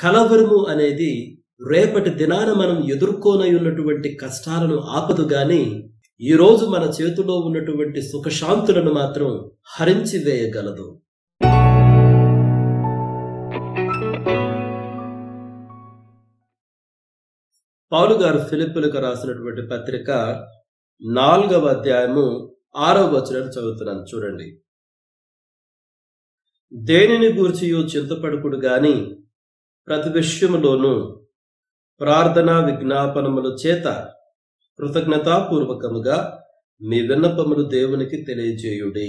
కలవరము అనేది రేపటి దినాన మనం ఎదుర్కోనై ఉన్నటువంటి కష్టాలను ఆపదు గాని ఈ రోజు మన చేతిలో ఉన్నటువంటి సుఖశాంతులను మాత్రం హరించి వేయగలదు పౌలు గారు ఫిలిప్పులకు రాసినటువంటి పత్రిక నాలుగవ అధ్యాయము ఆరవ వచనం చదువుతున్నాను చూడండి దేనిని గూర్చి చింతపడుకుడు గాని ప్రతి విషయములోనూ ప్రార్థనా విజ్ఞాపనముల చేత కృతజ్ఞతాపూర్వకముగా మీ విన్నపములు దేవునికి తెలియజేయుడి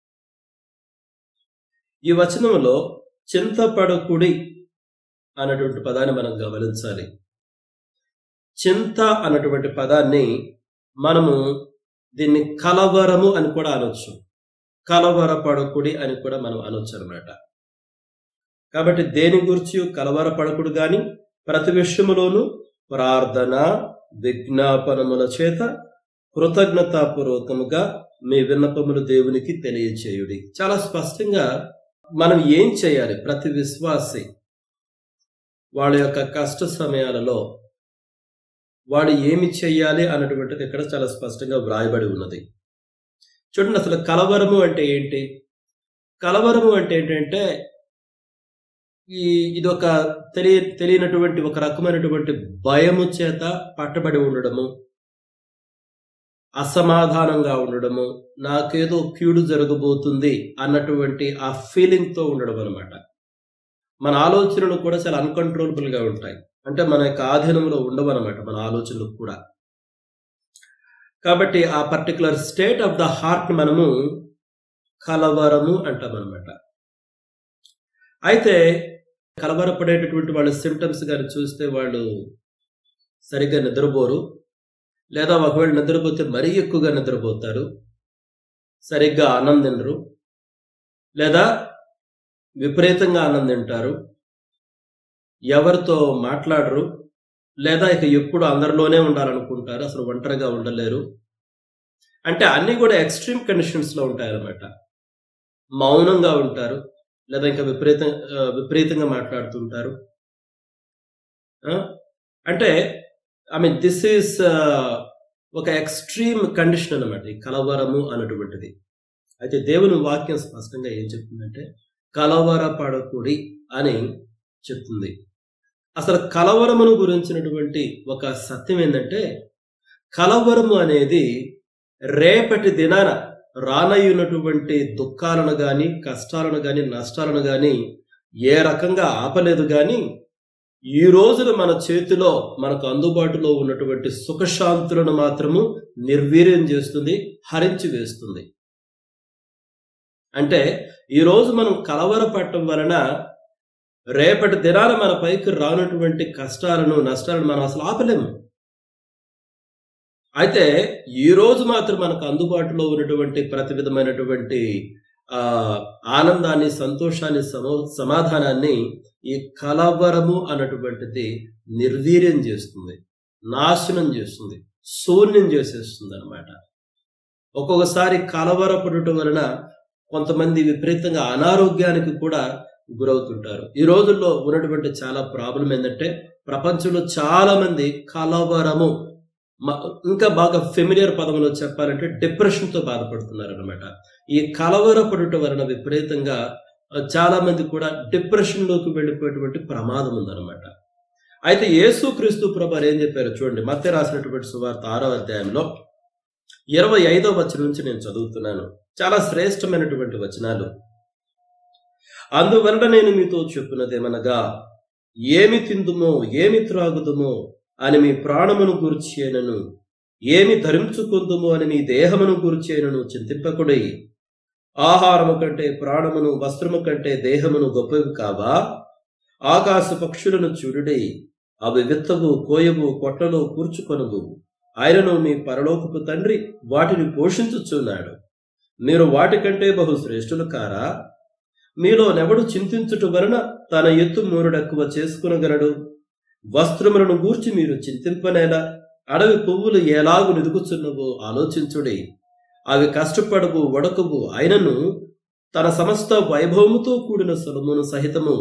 ఈ వచనములో చింతపడకుడి అన్నటువంటి పదాన్ని మనం గమనించాలి చింత అన్నటువంటి పదాన్ని మనము దీన్ని కలవరము అని కూడా అనొచ్చు కలవరపడకుడి అని కూడా మనం అనొచ్చు అనమాట కాబట్టి దేని గురించి కలవరపడకుడు గాని ప్రతి విషయములోనూ ప్రార్థన విజ్ఞాపనముల చేత కృతజ్ఞతాపూర్వకముగా మీ విన్నపములు దేవునికి తెలియచేయుడి చాలా స్పష్టంగా మనం ఏం చేయాలి ప్రతి విశ్వాసి వాళ్ళ యొక్క కష్ట సమయాలలో వాడు ఏమి చెయ్యాలి అన్నటువంటిది ఇక్కడ చాలా స్పష్టంగా వ్రాయబడి ఉన్నది చూడండి అసలు కలవరము అంటే ఏంటి కలవరము అంటే ఏంటంటే ఈ ఇది ఒక తెలియ తెలియనటువంటి ఒక రకమైనటువంటి భయము చేత పట్టబడి ఉండడము అసమాధానంగా ఉండడము నాకేదో కీడు జరగబోతుంది అన్నటువంటి ఆ ఫీలింగ్ తో ఉండడం అనమాట మన ఆలోచనలు కూడా చాలా అన్కంట్రోలబుల్ గా ఉంటాయి అంటే మన యొక్క ఆధీనంలో ఉండవన్నమాట మన ఆలోచనలు కూడా కాబట్టి ఆ particular state of the heart మనము కలవరము అంటాం అనమాట అయితే కలవరపడేటటువంటి వాళ్ళ సిమ్టమ్స్ కానీ చూస్తే వాళ్ళు సరిగ్గా నిద్రపోరు లేదా ఒకవేళ నిద్రపోతే మరీ ఎక్కువగా నిద్రపోతారు సరిగ్గా అన్నం తినరు లేదా విపరీతంగా అన్నం తింటారు ఎవరితో మాట్లాడరు లేదా ఇక ఎప్పుడు అందరిలోనే ఉండాలనుకుంటారు అసలు ఒంటరిగా ఉండలేరు అంటే అన్ని కూడా ఎక్స్ట్రీమ్ కండిషన్స్ లో ఉంటాయన్నమాట మౌనంగా ఉంటారు లేదా ఇంకా విపరీత విపరీతంగా మాట్లాడుతుంటారు అంటే ఐ మీన్ దిస్ ఈస్ ఒక ఎక్స్ట్రీమ్ కండిషన్ అనమాట ఈ కలవరము అన్నటువంటిది అయితే దేవుని వాక్యం స్పష్టంగా ఏం చెప్తుందంటే కలవరపడకుడి అని చెప్తుంది అసలు కలవరమును గురించినటువంటి ఒక సత్యం ఏంటంటే కలవరము అనేది రేపటి దినాన రానయ్యున్నటువంటి దుఃఖాలను గాని కష్టాలను గాని నష్టాలను గాని ఏ రకంగా ఆపలేదు గాని ఈ రోజున మన చేతిలో మనకు అందుబాటులో ఉన్నటువంటి సుఖశాంతులను మాత్రము నిర్వీర్యం చేస్తుంది హరించి వేస్తుంది అంటే ఈ రోజు మనం కలవరపడటం వలన రేపటి దినాన మన పైకి రానటువంటి కష్టాలను నష్టాలను మనం అసలు ఆపలేము అయితే ఈ రోజు మాత్రం మనకు అందుబాటులో ఉన్నటువంటి ప్రతి విధమైనటువంటి ఆ ఆనందాన్ని సంతోషాన్ని సమో సమాధానాన్ని ఈ కలవరము అన్నటువంటిది నిర్వీర్యం చేస్తుంది నాశనం చేస్తుంది శూన్యం చేసేస్తుంది అనమాట ఒక్కొక్కసారి కలవరపడటం వలన కొంతమంది విపరీతంగా అనారోగ్యానికి కూడా గురవుతుంటారు ఈ రోజుల్లో ఉన్నటువంటి చాలా ప్రాబ్లం ఏంటంటే ప్రపంచంలో చాలా మంది కలవరము ఇంకా బాగా ఫెమిలియర్ పదంలో చెప్పాలంటే డిప్రెషన్ తో బాధపడుతున్నారు అనమాట ఈ కలవరపడుట వలన విపరీతంగా చాలా మంది కూడా డిప్రెషన్ లోకి వెళ్ళిపోయేటువంటి ప్రమాదం ఉందన్నమాట అయితే యేసు క్రీస్తు ప్రభు ఏం చెప్పారు చూడండి మధ్య రాసినటువంటి సువార్త ఆరో అధ్యాయంలో ఇరవై ఐదో వచనం నుంచి నేను చదువుతున్నాను చాలా శ్రేష్టమైనటువంటి వచనాలు అందువలన నేను మీతో చెప్పినదేమనగా ఏమి తిందుమో ఏమి త్రాగుదుమో అని మీ ప్రాణమును గూర్చేనను ఏమి ధరించుకుందుమో అని మీ దేహమును గూర్చేనను చింతింపకుడై ఆహారము కంటే ప్రాణమును వస్త్రము కంటే దేహమును గొప్పవి కావా ఆకాశ పక్షులను చూడుడి అవి విత్తవు కోయవు కొట్టలో కూర్చుకొనవు ఆయనను మీ పరలోకపు తండ్రి వాటిని పోషించుచున్నాడు మీరు వాటికంటే బహు శ్రేష్ఠులు కారా మీలో నెవడు చింతించుట వలన తన ఎత్తు మూరుడెక్కువ చేసుకునగలడు వస్త్రములను గూర్చి మీరు చింతింపనేలా అడవి పువ్వులు ఎలాగు నిదుగుచున్నవో ఆలోచించుడి అవి కష్టపడవు వడకవు అయినను తన సమస్త వైభవముతో కూడిన సొలమును సహితము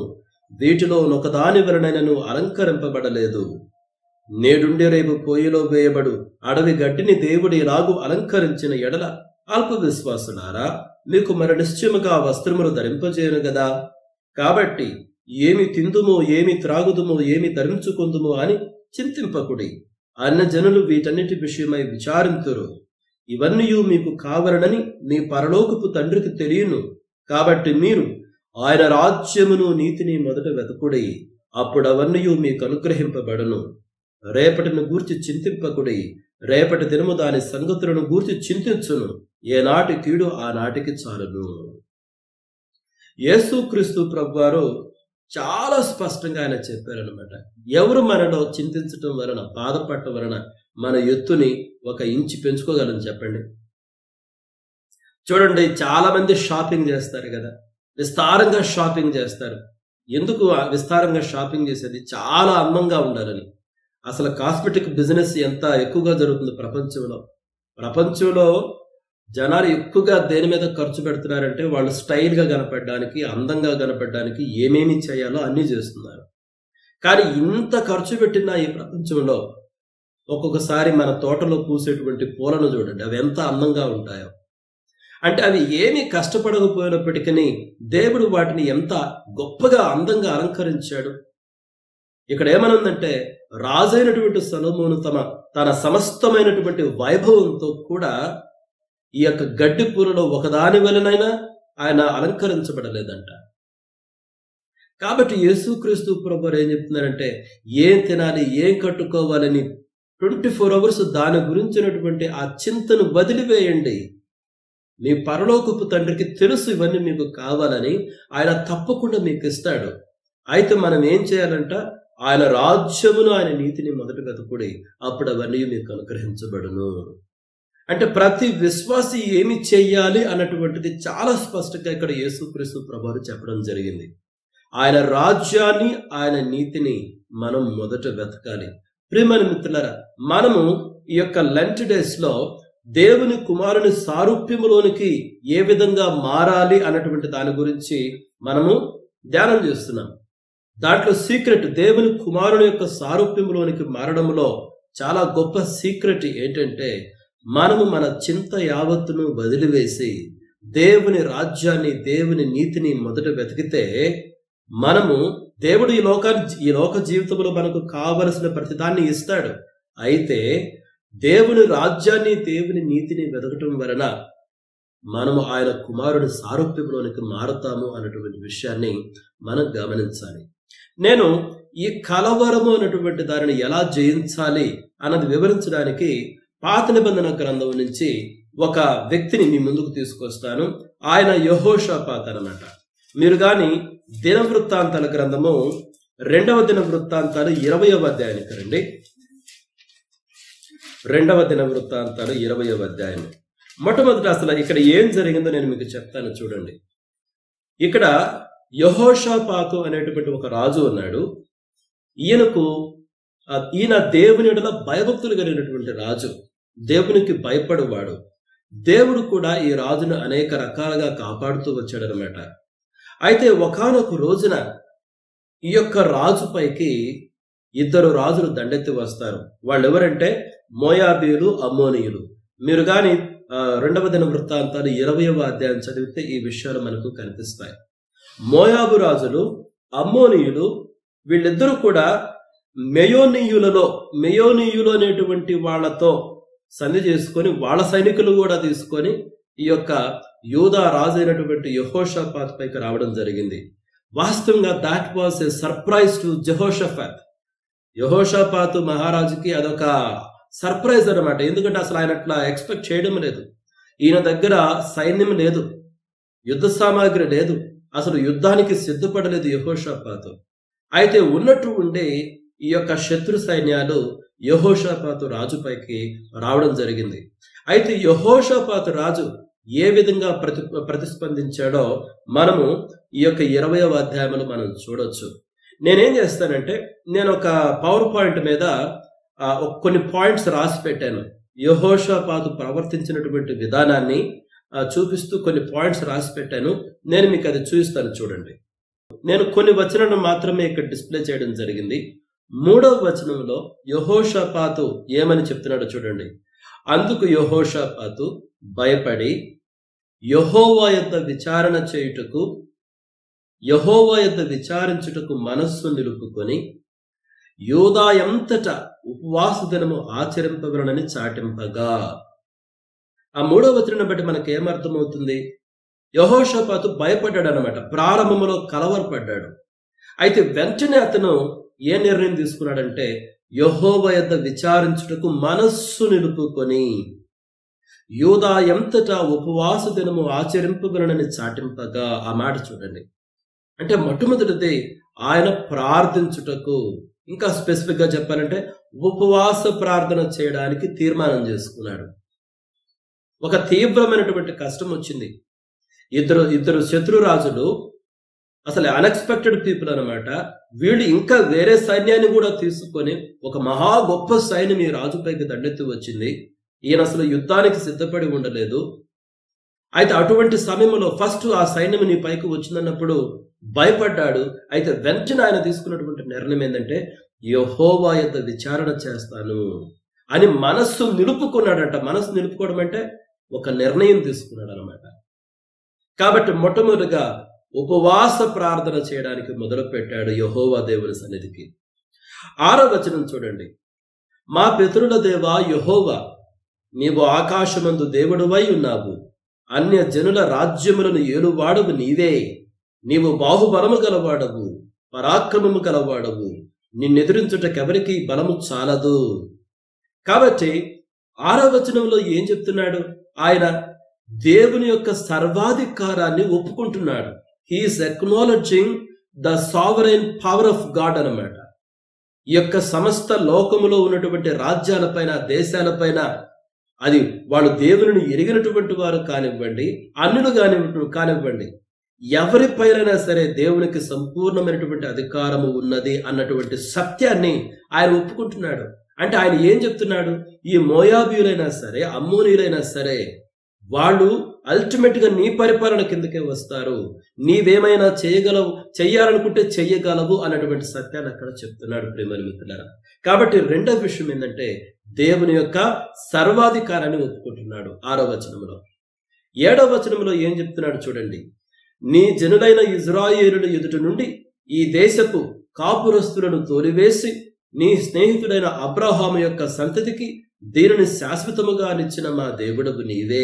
వీటిలో ఒకదాని వలనైనను అలంకరింపబడలేదు నేడుండి రేపు పోయిలో వేయబడు అడవి గడ్డిని దేవుడు ఇలాగూ అలంకరించిన ఎడల అల్ప విశ్వాసులారా మీకు మరి నిశ్చయముగా వస్త్రములు ధరింపజేయను గదా కాబట్టి ఏమి తిందుమో ఏమి త్రాగుదుమో ఏమి ధరించుకుందుమో అని చింతింపకుడి అన్న జనులు వీటన్నిటి విషయమై విచారింతురు ఇవన్నీ మీకు కావలనని మీ పరలోకపు తండ్రికి తెలియను కాబట్టి మీరు ఆయన రాజ్యమును నీతిని మొదట వెతకుడి అప్పుడు అవన్నీ మీకు అనుగ్రహింపబడను రేపటిని గూర్చి చింతింపకుడి రేపటి దినము దాని సంగతులను గూర్చి చింతించును ఏనాటి కీడు ఆనాటికి చాలును యేసుక్రీస్తు ప్రభువారు చాలా స్పష్టంగా ఆయన చెప్పారనమాట ఎవరు మనలో చింతించటం వలన బాధపడటం వలన మన ఎత్తుని ఒక ఇంచి పెంచుకోగలం చెప్పండి చూడండి చాలా మంది షాపింగ్ చేస్తారు కదా విస్తారంగా షాపింగ్ చేస్తారు ఎందుకు ఆ విస్తారంగా షాపింగ్ చేసేది చాలా అందంగా ఉండాలని అసలు కాస్మెటిక్ బిజినెస్ ఎంత ఎక్కువగా జరుగుతుంది ప్రపంచంలో ప్రపంచంలో జనాలు ఎక్కువగా దేని మీద ఖర్చు పెడుతున్నారంటే వాళ్ళు స్టైల్గా కనపడడానికి అందంగా కనపడడానికి ఏమేమి చేయాలో అన్నీ చేస్తున్నారు కానీ ఇంత ఖర్చు పెట్టిన ఈ ప్రపంచంలో ఒక్కొక్కసారి మన తోటలో పూసేటువంటి పూలను చూడండి అవి ఎంత అందంగా ఉంటాయో అంటే అవి ఏమీ కష్టపడకపోయినప్పటికీ దేవుడు వాటిని ఎంత గొప్పగా అందంగా అలంకరించాడు ఇక్కడ ఏమనుందంటే రాజైనటువంటి సలోమోను తమ తన సమస్తమైనటువంటి వైభవంతో కూడా ఈ యొక్క గడ్డి పూలలో ఒకదాని వలనైనా ఆయన అలంకరించబడలేదంట కాబట్టి యేసుక్రీస్తు ప్రభు ఏం చెప్తున్నారంటే ఏం తినాలి ఏం కట్టుకోవాలని ట్వంటీ ఫోర్ అవర్స్ దాని గురించినటువంటి ఆ చింతను వదిలివేయండి మీ పరలోకపు తండ్రికి తెలుసు ఇవన్నీ మీకు కావాలని ఆయన తప్పకుండా మీకు ఇస్తాడు అయితే మనం ఏం చేయాలంట ఆయన రాజ్యమును ఆయన నీతిని మొదట వెతుకుడి అప్పుడు అవన్నీ మీకు అనుగ్రహించబడును అంటే ప్రతి విశ్వాసి ఏమి చెయ్యాలి అన్నటువంటిది చాలా స్పష్టంగా ఇక్కడ యేసుక్రీస్తు ప్రభువు చెప్పడం జరిగింది ఆయన రాజ్యాన్ని ఆయన నీతిని మనం మొదట వెతకాలి ప్రియమైన మిత్రులారా మనము ఈ యొక్క లంచ్ డేస్ లో దేవుని కుమారుని సారూప్యములోనికి ఏ విధంగా మారాలి అన్నటువంటి దాని గురించి మనము ధ్యానం చేస్తున్నాం దాంట్లో సీక్రెట్ దేవుని కుమారుని యొక్క సారూప్యములోనికి మారడంలో చాలా గొప్ప సీక్రెట్ ఏంటంటే మనము మన చింత యావత్తును వదిలివేసి దేవుని రాజ్యాన్ని దేవుని నీతిని మొదట వెతికితే మనము దేవుడు ఈ లోకాన్ని ఈ లోక జీవితంలో మనకు కావలసిన ప్రతిదాన్ని ఇస్తాడు అయితే దేవుని రాజ్యాన్ని దేవుని నీతిని వెతకటం వలన మనము ఆయన కుమారుని సారూప్యంలోనికి మారుతాము అన్నటువంటి విషయాన్ని మనం గమనించాలి నేను ఈ కలవరము అన్నటువంటి దానిని ఎలా జయించాలి అన్నది వివరించడానికి పాత నిబంధన గ్రంథం నుంచి ఒక వ్యక్తిని మీ ముందుకు తీసుకొస్తాను ఆయన యహోషాపాత్ అనమాట మీరు గాని దినవృత్తాంతాల గ్రంథము రెండవ దిన వృత్తాంతాలు ఇరవయవ అధ్యాయానికి రండి రెండవ దిన వృత్తాంతాలు ఇరవయవ అధ్యాయం మొట్టమొదట అసలు ఇక్కడ ఏం జరిగిందో నేను మీకు చెప్తాను చూడండి ఇక్కడ యహోషాపాతు అనేటువంటి ఒక రాజు ఉన్నాడు ఈయనకు ఆ, ఈయన దేవుని ఎడల భయభక్తులు కలిగినటువంటి రాజు దేవునికి భయపడేవాడు దేవుడు కూడా ఈ రాజును అనేక రకాలుగా కాపాడుతూ వచ్చాడనమాట అయితే ఒకానొక రోజున ఈ యొక్క రాజుపైకి ఇద్దరు రాజులు దండెత్తి వస్తారు వాళ్ళు ఎవరంటే మోయాబీయులు అమ్మోనియులు మీరు కానీ రెండవ దిన వృత్తాంతాలు ఇరవయవ అధ్యాయం చదివితే ఈ విషయాలు మనకు కనిపిస్తాయి మోయాబు రాజులు అమ్మోనియులు వీళ్ళిద్దరూ కూడా మెయోనీయులలో మెయోనీయులు అనేటువంటి వాళ్ళతో సంధి చేసుకొని వాళ్ళ సైనికులు కూడా తీసుకొని ఈ యొక్క యూదా రాజు అయినటువంటి యహోషాపాత్ పైకి రావడం జరిగింది వాస్తవంగా that was a surprise to Jehoshaphat యహోషాపాత్ మహారాజుకి అదొక సర్ప్రైజ్ అన్నమాట ఎందుకంటే అసలు ఆయన అట్లా ఎక్స్పెక్ట్ చేయడం లేదు ఈయన దగ్గర సైన్యం లేదు యుద్ధ సామాగ్రి లేదు అసలు యుద్ధానికి సిద్ధపడలేదు యహోషాపాతు అయితే ఉన్నట్టు ఉండే ఈ యొక్క శత్రు సైన్యాలు యహోషాపాతు రాజుపైకి రావడం జరిగింది అయితే యహోషాపాతు రాజు ఏ విధంగా ప్రతి ప్రతిస్పందించాడో మనము ఈ యొక్క ఇరవయవ అధ్యాయంలో మనం చూడొచ్చు నేనేం చేస్తానంటే నేను ఒక పవర్ పాయింట్ మీద ఆ, ఒక కొన్ని పాయింట్స్ రాసి పెట్టాను యహోషాపాతు ప్రవర్తించినటువంటి విధానాన్ని ఆ, చూపిస్తూ కొన్ని పాయింట్స్ రాసి పెట్టాను నేను మీకు అది చూపిస్తాను చూడండి నేను కొన్ని వచనాలను మాత్రమే ఇక్కడ డిస్ప్లే చేయడం జరిగింది మూడవ వచనంలో యహోషపాతు ఏమని చెప్తున్నాడో చూడండి అందుకు యహోషపాతు భయపడి యహోవా యొక్క విచారణ చేయుటకు యహోవా యొక్క విచారించుటకు మనస్సు నిలుపుకొని యోదా ఎంతట ఉపవాస దినము ఆచరింపగలనని చాటింపగా ఆ మూడవ వచనం బట్టి మనకి ఏమర్థమవుతుంది యహోషపాతు భయపడ్డాడు అనమాట ప్రారంభంలో కలవరపడ్డాడు అయితే వెంటనే అతను ఏ నిర్ణయం తీసుకున్నాడంటే యహోవ యొద్ద విచారించుటకు మనస్సు నిలుపుకొని యూదా ఎంతటా ఉపవాస దినము ఆచరింపగలనని చాటింపగా ఆ మాట చూడండి అంటే మొట్టమొదటిది ఆయన ప్రార్థించుటకు ఇంకా స్పెసిఫిక్ గా చెప్పాలంటే ఉపవాస ప్రార్థన చేయడానికి తీర్మానం చేసుకున్నాడు ఒక తీవ్రమైనటువంటి కష్టం వచ్చింది ఇద్దరు ఇద్దరు శత్రురాజులు అసలు అన్ఎక్స్పెక్టెడ్ పీపుల్ అనమాట వీళ్ళు ఇంకా వేరే సైన్యాన్ని కూడా తీసుకొని ఒక మహా గొప్ప సైన్యం ఈ రాజుపైకి దండెత్తి వచ్చింది ఈయన అసలు యుద్ధానికి సిద్ధపడి ఉండలేదు అయితే అటువంటి సమయంలో ఫస్ట్ ఆ సైన్యం నీ పైకి వచ్చిందన్నప్పుడు భయపడ్డాడు అయితే వెంటనే ఆయన తీసుకున్నటువంటి నిర్ణయం ఏంటంటే యహోవా యొక్క విచారణ చేస్తాను అని మనస్సు నిలుపుకున్నాడంట మనస్సు నిలుపుకోవడం అంటే ఒక నిర్ణయం తీసుకున్నాడు అనమాట కాబట్టి మొట్టమొదటిగా ఉపవాస ప్రార్థన చేయడానికి మొదలు పెట్టాడు యహోవా దేవుని సన్నిధికి ఆరో వచనం చూడండి మా పితరుల దేవా యహోవా నీవు ఆకాశమందు దేవుడువై ఉన్నావు అన్య జనుల రాజ్యములను ఏలువాడవు నీవే నీవు బాహుబలము గలవాడవు పరాక్రమము గలవాడవు నిన్నెదిరించుటకెవరికి బలము చాలదు కాబట్టి ఆరో వచనంలో ఏం చెప్తున్నాడు ఆయన దేవుని యొక్క సర్వాధికారాన్ని ఒప్పుకుంటున్నాడు he's acknowledging the sovereign power of god అనమాట ఈ యొక్క సమస్త లోకములో ఉన్నటువంటి రాజ్యాలపైన దేశాలపైన అది వాళ్ళు దేవుని ఎరిగినటువంటి వారు కానివ్వండి అన్నులు కాని కానివ్వండి ఎవరిపైనైనా సరే దేవునికి సంపూర్ణమైనటువంటి అధికారము ఉన్నది అన్నటువంటి సత్యాన్ని ఆయన ఒప్పుకుంటున్నాడు అంటే ఆయన ఏం చెప్తున్నాడు ఈ మోయాబీయులైనా సరే అమ్మోనీయులైనా సరే వాళ్ళు అల్టిమేట్ గా నీ పరిపాలన కిందకే వస్తారు నీవేమైనా చేయగలవు చెయ్యాలనుకుంటే చెయ్యగలవు అన్నటువంటి సత్యాన్ని అక్కడ చెప్తున్నాడు ప్రేమల మిత్రులారా కాబట్టి రెండవ విషయం ఏంటంటే దేవుని యొక్క సర్వాధికారాన్ని ఒప్పుకుంటున్నాడు ఆరో వచనంలో ఏడవ వచనంలో ఏం చెప్తున్నాడు చూడండి నీ జనులైన ఇజ్రాయేలుల ఎదుట నుండి ఈ దేశపు కాపురస్తులను తోలివేసి నీ స్నేహితుడైన అబ్రహాము యొక్క సంతతికి దీనిని శాశ్వతముగా నిచ్చిన మా దేవుడవు నీవే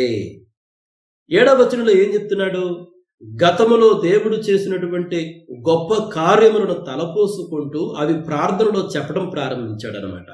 ఏడవ వచనంలో ఏం చెప్తున్నాడు గతములో దేవుడు చేసినటువంటి గొప్ప కార్యములను తలపోసుకుంటూ అవి ప్రార్థనలో చెప్పడం ప్రారంభించాడు అనమాట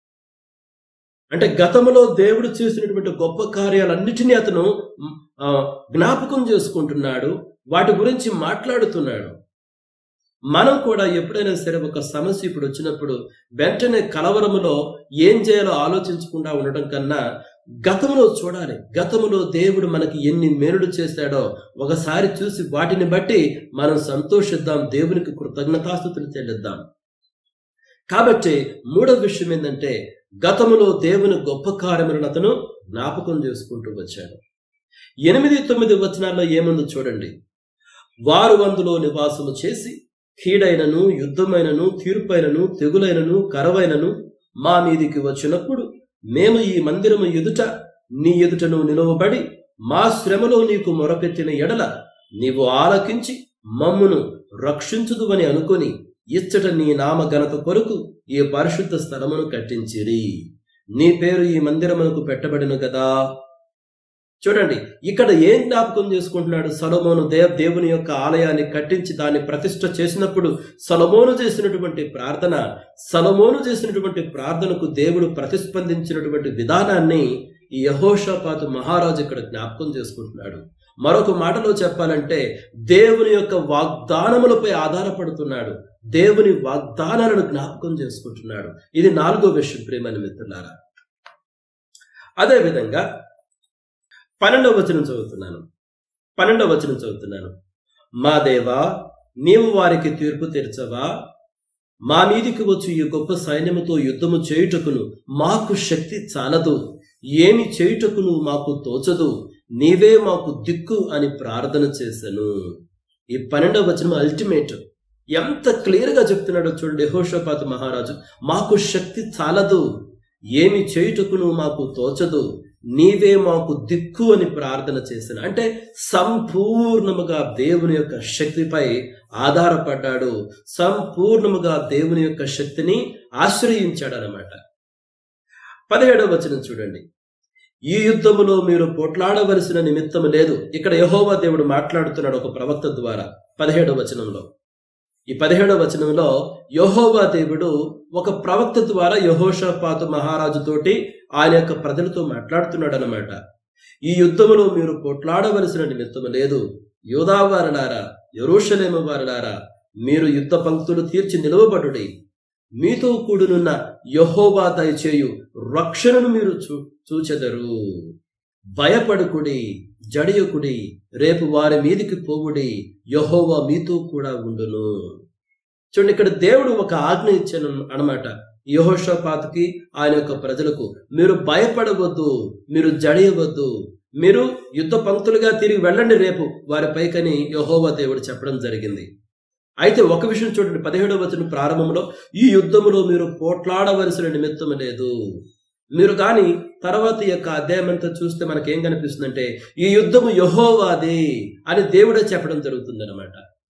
అంటే గతంలో దేవుడు చేసినటువంటి గొప్ప కార్యాలన్నిటినీ అతను ఆ, జ్ఞాపకం చేసుకుంటున్నాడు వాటి గురించి మాట్లాడుతున్నాడు మనం కూడా ఎప్పుడైనా సరే ఒక సమస్య ఇప్పుడు వచ్చినప్పుడు వెంటనే కలవరములో ఏం చేయాలో ఆలోచించకుండా ఉండటం కన్నా గతంలో చూడాలి గతంలో దేవుడు మనకి ఎన్ని మేలుడు చేశాడో ఒకసారి చూసి వాటిని బట్టి మనం సంతోషిద్దాం దేవునికి కృతజ్ఞతాస్థుతులు చెల్లిద్దాం కాబట్టి మూడవ విషయం ఏంటంటే గతములో దేవుని గొప్ప కార్యములను అతను జ్ఞాపకం చేసుకుంటూ వచ్చాడు ఎనిమిది తొమ్మిది వచనాల్లో ఏముందో చూడండి వారు అందులో నివాసము చేసి కీడైనను యుద్ధమైనను తీర్పైనను తెగులైనను కరవైనను మా మీదికి వచ్చినప్పుడు మేము ఈ మందిరము ఎదుట నీ ఎదుటను నిలువబడి మా శ్రమలో నీకు మొరపెట్టిన ఎడల నీవు ఆలకించి మమ్మును రక్షించుదువని అనుకొని ఇచ్చట నీ నామ ఘనత కొరకు ఈ పరిశుద్ధ స్థలమును కట్టించిరి నీ పేరు ఈ మందిరమునకు పెట్టబడిన కదా చూడండి ఇక్కడ ఏం జ్ఞాపకం చేసుకుంటున్నాడు సొలమోను దేవ్ దేవుని యొక్క ఆలయాన్ని కట్టించి దాన్ని ప్రతిష్ట చేసినప్పుడు సొలమోను చేసినటువంటి ప్రార్థన సొలమోను చేసినటువంటి ప్రార్థనకు దేవుడు ప్రతిస్పందించినటువంటి విధానాన్ని ఈ యహోషపాతు మహారాజు ఇక్కడ జ్ఞాపకం చేసుకుంటున్నాడు మరొక మాటలో చెప్పాలంటే దేవుని యొక్క వాగ్దానములపై ఆధారపడుతున్నాడు దేవుని వాగ్దానాలను జ్ఞాపకం చేసుకుంటున్నాడు ఇది నాలుగో విషయం ప్రేమని మిత్రులారా అదే విధంగా పన్నెండవ వచనం చదువుతున్నాను పన్నెండవ వచనం చదువుతున్నాను మా దేవా నీవు వారికి తీర్పు తీర్చవా మా మీదికి వచ్చి ఈ గొప్ప సైన్యముతో యుద్ధము చేయుటకును మాకు శక్తి చాలదు ఏమి చేయుటకును మాకు తోచదు నీవే మాకు దిక్కు అని ప్రార్థన చేశాను ఈ పన్నెండవ వచనం అల్టిమేట్ ఎంత క్లియర్ గా చెప్తున్నాడో చూడండి యెహోషాపాతు మహారాజు మాకు శక్తి చాలదు ఏమి చేయుటకును మాకు తోచదు నీవే మాకు దిక్కు అని ప్రార్థన చేసిన అంటే సంపూర్ణముగా దేవుని యొక్క శక్తిపై ఆధారపడ్డాడు సంపూర్ణముగా దేవుని యొక్క శక్తిని ఆశ్రయించాడు అనమాట పదిహేడవ వచనం చూడండి ఈ యుద్ధములో మీరు పోట్లాడవలసిన నిమిత్తం లేదు ఇక్కడ యహోవా దేవుడు మాట్లాడుతున్నాడు ఒక ప్రవక్త ద్వారా పదిహేడవ వచనంలో ఈ పదిహేడవ వచనంలో యహోవా దేవుడు ఒక ప్రవక్త ద్వారా యహోషపాతు మహారాజుతోటి ఆయన యొక్క ప్రజలతో మాట్లాడుతున్నాడు అనమాట ఈ యుద్ధములో మీరు పోట్లాడవలసిన నిమిత్తం లేదు యోధావారులారా యెరూషలేము వారులారా మీరు యుద్ధ పంక్తులు తీర్చి నిలవబడుడి మీతో కూడునున్న యహోవా దయచేయు రక్షణను మీరు చూ చూచెదరు భయపడుకుడి జడియకుడి రేపు వారి మీదికి పోవుడి యహోవా మీతో కూడా ఉండును చూడండి ఇక్కడ దేవుడు ఒక ఆజ్ఞ ఇచ్చాను అనమాట యహోషపాతుకి ఆయన యొక్క ప్రజలకు మీరు భయపడవద్దు మీరు జడియవద్దు మీరు యుద్ధ పంక్తులుగా తిరిగి వెళ్ళండి రేపు వారి పైకని యహోవా దేవుడు చెప్పడం జరిగింది అయితే ఒక విషయం చూడండి పదిహేడవ వచనం ప్రారంభంలో ఈ యుద్ధములో మీరు పోట్లాడవలసిన నిమిత్తం లేదు మీరు కానీ తర్వాత ఈ యొక్క అధ్యాయం అంతా చూస్తే మనకేం కనిపిస్తుందంటే ఈ యుద్ధము యహోవాది అని దేవుడే చెప్పడం జరుగుతుంది అనమాట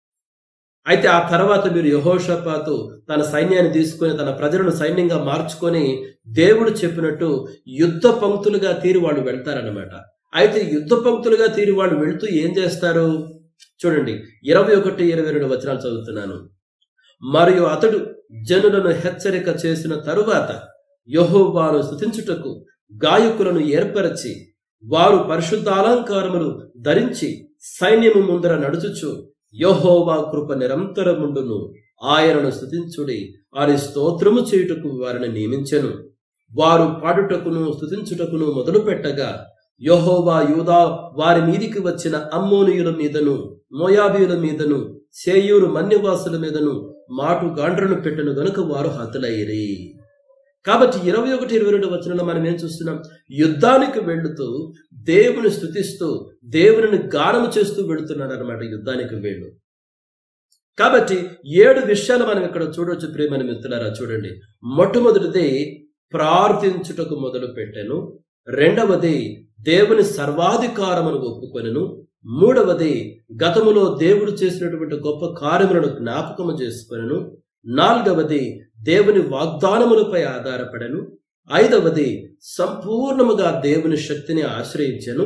అయితే ఆ తర్వాత మీరు యహోషపాతు తన సైన్యాన్ని తీసుకొని తన ప్రజలను సైన్యంగా మార్చుకొని దేవుడు చెప్పినట్టు యుద్ధ పంక్తులుగా తీరి వాళ్ళు వెళ్తారనమాట అయితే యుద్ధ పంక్తులుగా తీరి వాళ్ళు వెళ్తూ ఏం చేస్తారు చూడండి ఇరవై ఒకటి ఇరవై రెండు వచనాలు చదువుతున్నాను మరియు అతడు జనులను హెచ్చరిక చేసిన తరువాత యహోవాను స్థుతించుటకు గాయకులను ఏర్పరచి వారు పరిశుద్ధ అలంకారములు ధరించి సైన్యము ముందర నడుచుచు యహోవా కృప నిరంతరముండును ఆయనను స్థుతించుడి వారి స్తోత్రము చేయుటకు వారిని నియమించెను వారు పాడుటకును స్థుతించుటకును మొదలు పెట్టగా యహోవా యూదా వారి మీదికి వచ్చిన అమ్మోనియుల మీదను మోయాబీయుల మీదను సేయూరు మన్యవాసుల మీదను మాటు గాండ్రను పెట్టెను గనుక వారు హతులయ్యిరి కాబట్టి ఇరవై ఒకటి ఇరవై రెండు వచనంలో మనం ఏం చూస్తున్నాం యుద్ధానికి వెళుతూ దేవుని స్థుతిస్తూ దేవుని గానము చేస్తూ వెళుతున్నాడు అనమాట యుద్ధానికి వెళ్ళు కాబట్టి ఏడు విషయాలు మనం ఇక్కడ చూడవచ్చు ప్రేమని మిత్రులారా చూడండి మొట్టమొదటిది ప్రార్థించుటకు మొదలు పెట్టాను రెండవది దేవుని సర్వాధికారమును ఒప్పుకొనెను మూడవది గతములో దేవుడు చేసినటువంటి గొప్ప కార్యములను జ్ఞాపకము చేసుకొనెను నాలుగవది దేవుని వాగ్దానములపై ఆధారపడను ఐదవది సంపూర్ణముగా దేవుని శక్తిని ఆశ్రయించను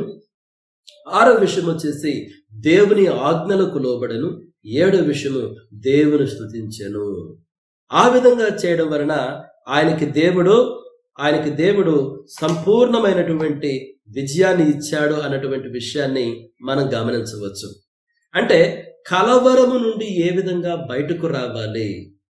ఆరో విషయం వచ్చేసి దేవుని ఆజ్ఞలకు లోబడను ఏడో విషయము దేవుని స్థుతించెను ఆ విధంగా చేయడం వలన ఆయనకి దేవుడు ఆయనకి దేవుడు సంపూర్ణమైనటువంటి విజయాన్ని ఇచ్చాడు అన్నటువంటి విషయాన్ని మనం గమనించవచ్చు అంటే కలవరము నుండి ఏ విధంగా బయటకు రావాలి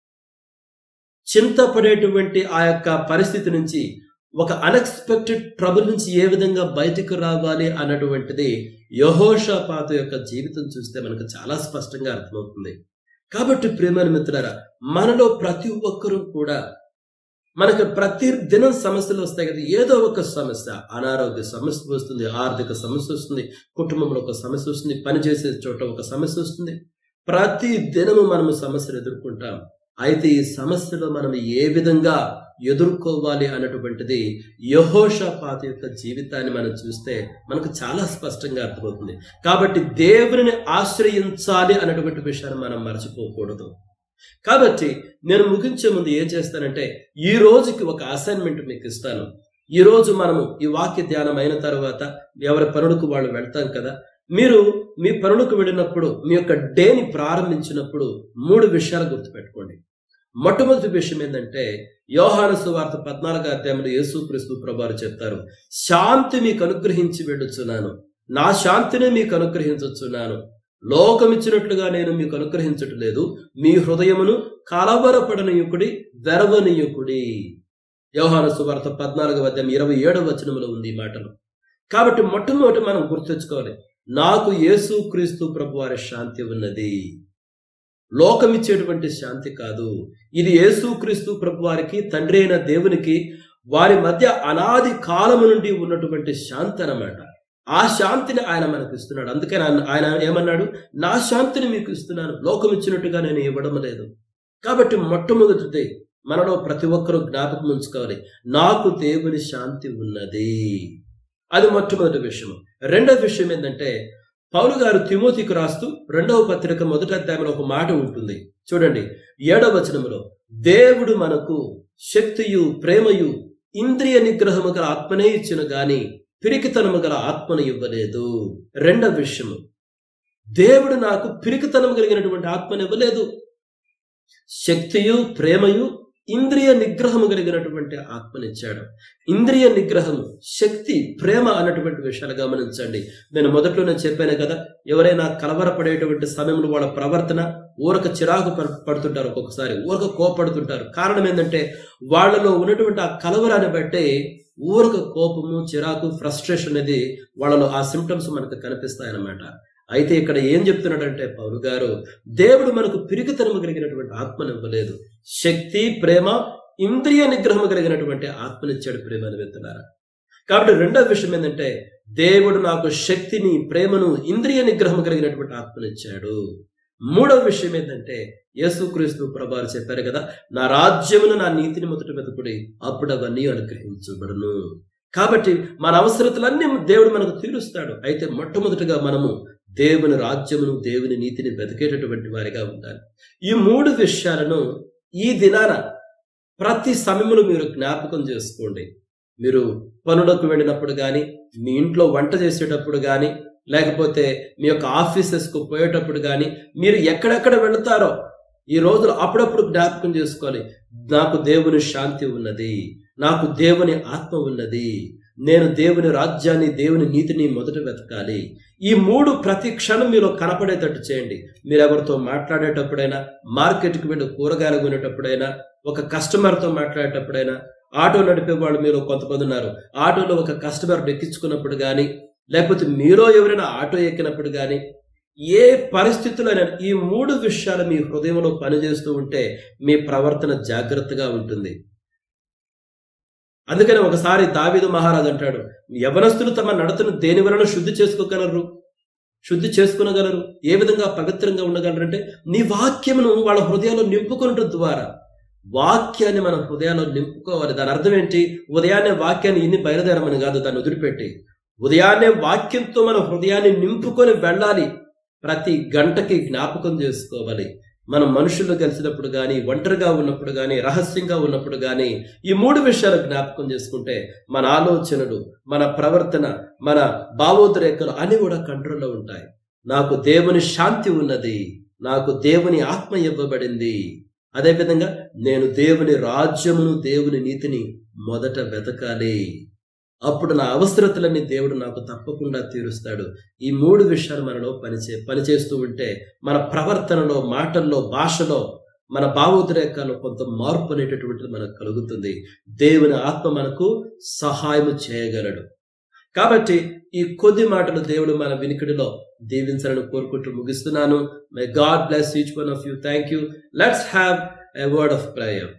చింతపడేటువంటి ఆ యొక్క పరిస్థితి నుంచి ఒక అన్ఎక్స్పెక్టెడ్ ట్రబుల్ నుంచి ఏ విధంగా బయటకు రావాలి అన్నటువంటిది యహోషాపాతు యొక్క జీవితం చూస్తే మనకు చాలా స్పష్టంగా అర్థమవుతుంది కాబట్టి ప్రేమ మిత్రులారా మనలో ప్రతి ఒక్కరూ కూడా మనకు ప్రతి దినం సమస్యలు వస్తాయి కదా ఏదో ఒక సమస్య అనారోగ్య సమస్య వస్తుంది ఆర్థిక సమస్య వస్తుంది కుటుంబంలో ఒక సమస్య వస్తుంది పనిచేసే చోట ఒక సమస్య వస్తుంది ప్రతి దినము మనము సమస్యలు ఎదుర్కొంటాం అయితే ఈ సమస్యలో మనం ఏ విధంగా ఎదుర్కోవాలి అన్నటువంటిది యహోషపాత యొక్క జీవితాన్ని మనం చూస్తే మనకు చాలా స్పష్టంగా అర్థమవుతుంది కాబట్టి దేవుని ఆశ్రయించాలి అన్నటువంటి విషయాన్ని మనం మర్చిపోకూడదు కాబట్టి నేను ముగించే ముందు ఏం చేస్తానంటే ఈ రోజుకి ఒక అసైన్మెంట్ మీకు ఇస్తాను ఈ రోజు మనము ఈ వాక్య ధ్యానం అయిన తర్వాత ఎవరి పనులకు వాళ్ళు వెళ్తాం కదా మీరు మీ పనులకు వెళ్ళినప్పుడు మీ యొక్క డేని ప్రారంభించినప్పుడు మూడు విషయాలు గుర్తుపెట్టుకోండి మొట్టమొదటి విషయం ఏంటంటే యోహాను సువార్త పద్నాలుగు అధ్యాయంలో యేసుక్రీస్తు ప్రభారు చెప్తారు శాంతి మీకు అనుగ్రహించి వెళ్ళుచున్నాను నా శాంతిని మీకు అనుగ్రహించుచున్నాను లోకమిచ్చినట్లుగా నేను మీకు అనుగ్రహించటం లేదు మీ హృదయమును కలవరపడనీయుకుడి వెరవనీయుకుడి యోహాను సువార్త పద్నాలుగవ అధ్యాయం ఇరవై ఏడవ వచనంలో ఉంది ఈ మాటలు కాబట్టి మొట్టమొదటి మనం గుర్తుంచుకోవాలి నాకు యేసు క్రీస్తు ప్రభు వారి శాంతి ఉన్నది లోకమిచ్చేటువంటి శాంతి కాదు ఇది యేసుక్రీస్తు ప్రభు వారికి తండ్రి అయిన దేవునికి వారి మధ్య అనాది కాలము నుండి ఉన్నటువంటి శాంతి అన్నమాట ఆ శాంతిని ఆయన మనకు ఇస్తున్నాడు అందుకని ఆయన ఆయన ఏమన్నాడు నా శాంతిని మీకు ఇస్తున్నాను లోకం ఇచ్చినట్టుగా నేను ఇవ్వడం లేదు కాబట్టి మొట్టమొదటిది మనలో ప్రతి ఒక్కరూ జ్ఞాపకం ఉంచుకోవాలి నాకు దేవుని శాంతి ఉన్నది అది మొట్టమొదటి విషయం రెండవ విషయం ఏంటంటే పౌలు గారు తిమోతికి రాస్తూ రెండవ పత్రిక మొదటి అధ్యాయంలో ఒక మాట ఉంటుంది చూడండి ఏడవ వచనములో దేవుడు మనకు శక్తియు ప్రేమయు ఇంద్రియ నిగ్రహము గల ఆత్మనే ఇచ్చిన గాని పిరికితనము గల ఆత్మను ఇవ్వలేదు రెండవ విషయము దేవుడు నాకు పిరికితనం కలిగినటువంటి ఆత్మను ఇవ్వలేదు శక్తియు ప్రేమయు ఇంద్రియ నిగ్రహము కలిగినటువంటి ఆత్మనిచ్చాడు ఇంద్రియ నిగ్రహము శక్తి ప్రేమ అన్నటువంటి విషయాలు గమనించండి నేను మొదట్లోనే చెప్పాను కదా ఎవరైనా కలవరపడేటువంటి సమయంలో వాళ్ళ ప్రవర్తన ఊరక చిరాకు పడ- పడుతుంటారు ఒక్కొక్కసారి ఊరక కోపడుతుంటారు కారణం ఏంటంటే వాళ్ళలో ఉన్నటువంటి ఆ కలవరాన్ని బట్టి ఊరక కోపము చిరాకు ఫ్రస్ట్రేషన్ అనేది వాళ్ళలో ఆ సిమ్టమ్స్ మనకు కనిపిస్తాయన్నమాట అయితే ఇక్కడ ఏం చెప్తున్నాడంటే పౌరు గారు దేవుడు మనకు పిరికితనము కలిగినటువంటి ఆత్మను ఇవ్వలేదు శక్తి ప్రేమ ఇంద్రియ నిగ్రహం కలిగినటువంటి ఆత్మనిచ్చాడు ప్రేమ అని వెళ్తున్నారా కాబట్టి రెండవ విషయం ఏంటంటే దేవుడు నాకు శక్తిని ప్రేమను ఇంద్రియ నిగ్రహం కలిగినటువంటి ఆత్మనిచ్చాడు మూడవ విషయం ఏంటంటే యేసుక్రీస్తు ప్రభావాలు చెప్పారు కదా నా రాజ్యమును నా నీతిని మొదట వెతుకుడి అప్పుడు అవన్నీ అనుగ్రహించబడును కాబట్టి మన అవసరతలన్నీ దేవుడు మనకు తీరుస్తాడు అయితే మొట్టమొదటిగా మనము దేవుని రాజ్యమును దేవుని నీతిని వెతికేటటువంటి వారిగా ఉండాలి ఈ మూడు విషయాలను ఈ దినాన ప్రతి సమయంలో మీరు జ్ఞాపకం చేసుకోండి మీరు పనులకు వెళ్ళినప్పుడు కానీ మీ ఇంట్లో వంట చేసేటప్పుడు కానీ లేకపోతే మీ యొక్క ఆఫీసెస్కు పోయేటప్పుడు కానీ మీరు ఎక్కడెక్కడ వెళతారో ఈ రోజులు అప్పుడప్పుడు జ్ఞాపకం చేసుకోవాలి నాకు దేవుని శాంతి ఉన్నది నాకు దేవుని ఆత్మ ఉన్నది నేను దేవుని రాజ్యాన్ని దేవుని నీతిని మొదట వెతకాలి ఈ మూడు ప్రతి క్షణం మీలో కనపడేటట్టు చేయండి మీరు ఎవరితో మాట్లాడేటప్పుడైనా మార్కెట్కి వెళ్ళి కూరగాయలు కొనేటప్పుడైనా ఒక కస్టమర్తో మాట్లాడేటప్పుడైనా ఆటో నడిపే వాళ్ళు మీరు కొంతమంది ఉన్నారు ఆటోలో ఒక కస్టమర్ ఎక్కించుకున్నప్పుడు కానీ లేకపోతే మీరో ఎవరైనా ఆటో ఎక్కినప్పుడు కానీ ఏ పరిస్థితుల్లో ఈ మూడు విషయాలు మీ హృదయంలో పనిచేస్తూ ఉంటే మీ ప్రవర్తన జాగ్రత్తగా ఉంటుంది అందుకని ఒకసారి దావీదు మహారాజు అంటాడు యవనస్తులు తమ నడతను దేని వలన శుద్ధి చేసుకోగలరు శుద్ధి చేసుకునగలరు ఏ విధంగా పవిత్రంగా ఉండగలరంటే నీ వాక్యమును వాళ్ళ హృదయాల్లో నింపుకొనటం ద్వారా వాక్యాన్ని మన హృదయాల్లో నింపుకోవాలి దాని అర్థం ఏంటి ఉదయాన్నే వాక్యాన్ని ఇన్ని బయలుదేరమని కాదు దాన్ని వదిలిపెట్టి ఉదయాన్నే వాక్యంతో మన హృదయాన్ని నింపుకొని వెళ్ళాలి ప్రతి గంటకి జ్ఞాపకం చేసుకోవాలి మనం మనుషుల్లో కలిసినప్పుడు కానీ ఒంటరిగా ఉన్నప్పుడు కానీ రహస్యంగా ఉన్నప్పుడు కానీ ఈ మూడు విషయాలు జ్ఞాపకం చేసుకుంటే మన ఆలోచనలు మన ప్రవర్తన మన భావోద్రేకలు అన్ని కూడా కంట్రోల్లో ఉంటాయి నాకు దేవుని శాంతి ఉన్నది నాకు దేవుని ఆత్మ ఇవ్వబడింది అదేవిధంగా నేను దేవుని రాజ్యమును దేవుని నీతిని మొదట వెతకాలి అప్పుడు నా అవసరతలన్నీ దేవుడు నాకు తప్పకుండా తీరుస్తాడు ఈ మూడు విషయాలు మనలో పనిచే పనిచేస్తూ ఉంటే మన ప్రవర్తనలో మాటల్లో భాషలో మన భావోద్రేకాల్లో కొంత మార్పు అనేటటువంటిది మనకు కలుగుతుంది దేవుని ఆత్మ మనకు సహాయం చేయగలడు కాబట్టి ఈ కొద్ది మాటలు దేవుడు మన వినికిడిలో దీవించాలని కోరుకుంటూ ముగిస్తున్నాను my god bless each one of you thank you let's have a word of prayer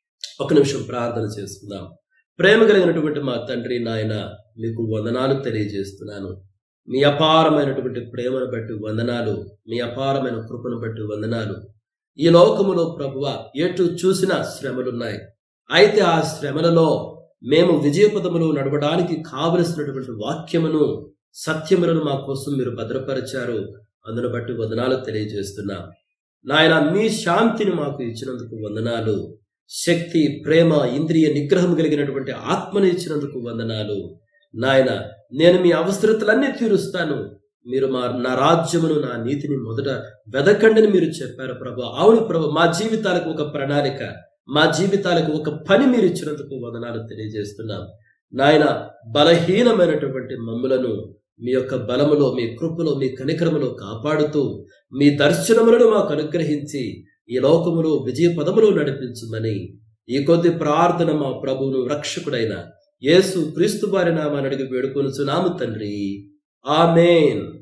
ఒక నిమిషం ప్రార్థన చేసుకుందాం ప్రేమ కలిగినటువంటి మా తండ్రి నాయన మీకు వందనాలు తెలియజేస్తున్నాను మీ అపారమైనటువంటి ప్రేమను బట్టి వందనాలు మీ అపారమైన కృపను బట్టి వందనాలు ఈ లోకములో ప్రభువ ఎటు చూసినా శ్రమలున్నాయి అయితే ఆ శ్రమలలో మేము విజయపదములో నడవడానికి కావలసినటువంటి వాక్యమును సత్యములను మా కోసం మీరు భద్రపరిచారు అందును బట్టి వందనాలు తెలియజేస్తున్నాం నాయన మీ శాంతిని మాకు ఇచ్చినందుకు వందనాలు శక్తి ప్రేమ ఇంద్రియ నిగ్రహం కలిగినటువంటి ఆత్మను ఇచ్చినందుకు వందనాలు నాయన నేను మీ అవసరతలన్నీ తీరుస్తాను మీరు మా నా రాజ్యమును నా నీతిని మొదట వెదకండిని మీరు చెప్పారు ప్రభు అవును ప్రభు మా జీవితాలకు ఒక ప్రణాళిక మా జీవితాలకు ఒక పని మీరు ఇచ్చినందుకు వందనాలు తెలియజేస్తున్నాం నాయన బలహీనమైనటువంటి మమ్ములను మీ యొక్క బలములో మీ కృపలో మీ కనికరములో కాపాడుతూ మీ దర్శనములను మాకు అనుగ్రహించి ఈ లోకములో విజయ పదములో నడిపించుమని ఈ కొద్ది ప్రార్థన మా ప్రభువును రక్షకుడైన యేసు క్రీస్తు వారి నామాన్ని అడిగి వేడుకొనుచున్నాము తండ్రి ఆమెన్